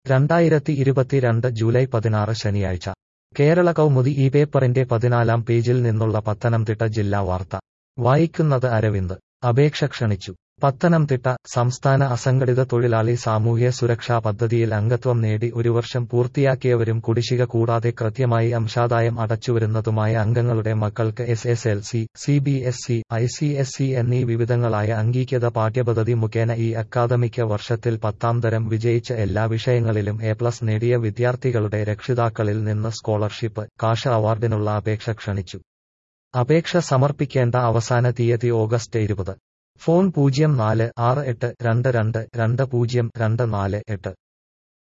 രണ്ടായിരത്തി ഇരുപത്തിരണ്ട് ജൂലൈ പതിനാറ് ശനിയാഴ്ച കേരള കൗമുദി ഈ പേപ്പറിന്റെ പതിനാലാം പേജിൽ നിന്നുള്ള പത്തനംതിട്ട ജില്ലാ വാർത്ത വായിക്കുന്നത് അരവിന്ദ് അപേക്ഷ ക്ഷണിച്ചു പത്തനംതിട്ട സംസ്ഥാന അസംഘടിത തൊഴിലാളി സാമൂഹ്യ സുരക്ഷാ പദ്ധതിയിൽ അംഗത്വം നേടി ഒരു വർഷം പൂർത്തിയാക്കിയവരും കുടിശ്ശിക കൂടാതെ കൃത്യമായി അംശാദായം അടച്ചുവരുന്നതുമായ അംഗങ്ങളുടെ മക്കൾക്ക് S S L C C B S E I C S E എന്നീ വിവിധങ്ങളായ അംഗീകൃത പാഠ്യപദ്ധതി മുഖേന ഈ അക്കാദമിക വർഷത്തിൽ പത്താം തരം വിജയിച്ച എല്ലാ വിഷയങ്ങളിലും എ പ്ലസ് നേടിയ വിദ്യാർത്ഥികളുടെ രക്ഷിതാക്കളിൽ നിന്ന് സ്കോളർഷിപ്പ് കാഷ അവാർഡിനുള്ള അപേക്ഷ ക്ഷണിച്ചു അപേക്ഷ സമർപ്പിക്കേണ്ട അവസാന തീയതി ഓഗസ്റ്റ് ഇരുപത് ഫോൺ പൂജ്യം നാല് ആറ് എട്ട് രണ്ട് രണ്ട് രണ്ട് പൂജ്യം രണ്ട് നാല് എട്ട്